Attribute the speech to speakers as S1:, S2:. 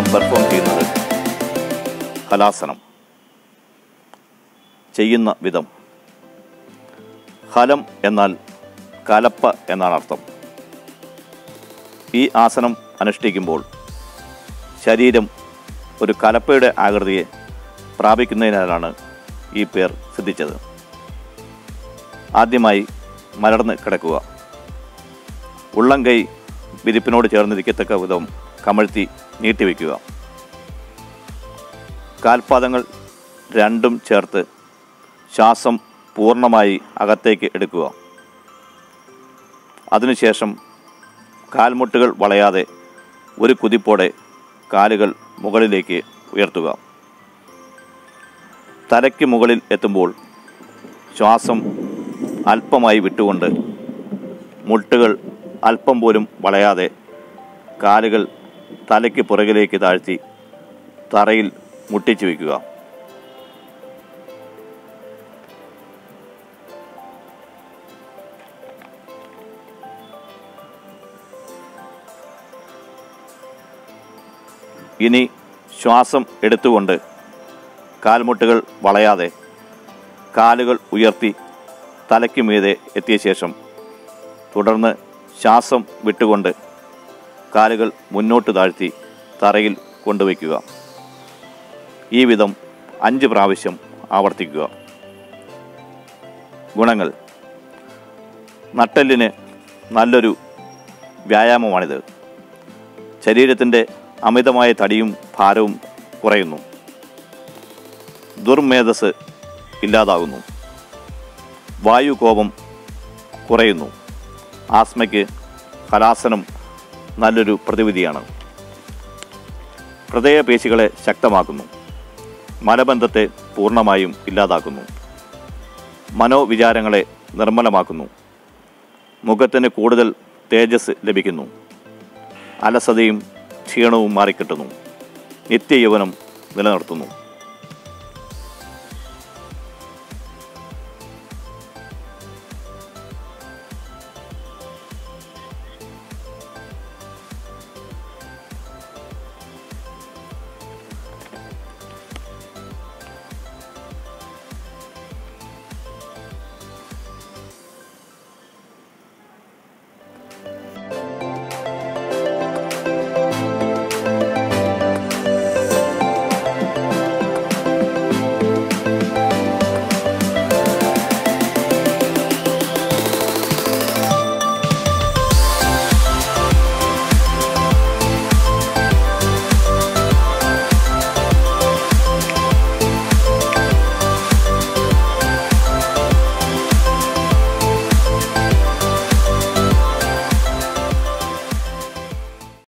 S1: നാം പെർഫോം ചെയ്യുന്നത് ഹലാസനം ചെയ്യുന്ന വിധം ഹലം എന്നാൽ കലപ്പ എന്നാണ് അർത്ഥം ഈ ആസനം അനുഷ്ഠിക്കുമ്പോൾ ശരീരം ഒരു കലപ്പയുടെ ആകൃതിയെ പ്രാപിക്കുന്നതിനാലാണ് ഈ പേർ സിദ്ധിച്ചത് ആദ്യമായി മലർന്ന് കിടക്കുക ഉള്ളം കൈ വിരിപ്പിനോട് ചേർന്നിരിക്കത്തക്ക വിധം കമഴ്ത്തി നീട്ടിവെക്കുക കാൽപാദങ്ങൾ രണ്ടും ചേർത്ത് ശ്വാസം പൂർണ്ണമായി അകത്തേക്ക് എടുക്കുക അതിനുശേഷം കാൽമുട്ടുകൾ വളയാതെ ഒരു കുതിപ്പോടെ കാലുകൾ മുകളിലേക്ക് ഉയർത്തുക തലയ്ക്ക് മുകളിൽ എത്തുമ്പോൾ ശ്വാസം അല്പമായി വിട്ടുകൊണ്ട് മുട്ടുകൾ അല്പം പോലും വളയാതെ കാലുകൾ തലയ്ക്ക് പുറകിലേക്ക് താഴ്ത്തി തറയിൽ മുട്ടിച്ചു വയ്ക്കുക ഇനി ശ്വാസം എടുത്തുകൊണ്ട് കാൽമുട്ടുകൾ വളയാതെ കാലുകൾ ഉയർത്തി തലയ്ക്ക് മീതെ എത്തിയ ശേഷം തുടർന്ന് ശ്വാസം വിട്ടുകൊണ്ട് കാലുകൾ മുന്നോട്ട് താഴ്ത്തി തറയിൽ കൊണ്ടുവയ്ക്കുക ഈ വിധം അഞ്ച് പ്രാവശ്യം ആവർത്തിക്കുക ഗുണങ്ങൾ നട്ടെല്ലിന് നല്ലൊരു വ്യായാമമാണിത് ശരീരത്തിൻ്റെ അമിതമായ തടിയും ഭാരവും കുറയുന്നു ദുർമേധസ് ഇല്ലാതാകുന്നു വായുകോപം കുറയുന്നു ആസ്മയ്ക്ക് ഹലാസനം നല്ലൊരു പ്രതിവിധിയാണ് ഹൃദയപേശികളെ ശക്തമാക്കുന്നു മലബന്ധത്തെ പൂർണ്ണമായും ഇല്ലാതാക്കുന്നു മനോവിചാരങ്ങളെ നിർമ്മലമാക്കുന്നു മുഖത്തിന് കൂടുതൽ തേജസ് ലഭിക്കുന്നു അലസതയും ക്ഷീണവും മാറിക്കിട്ടുന്നു നിത്യയൗവനം നിലനിർത്തുന്നു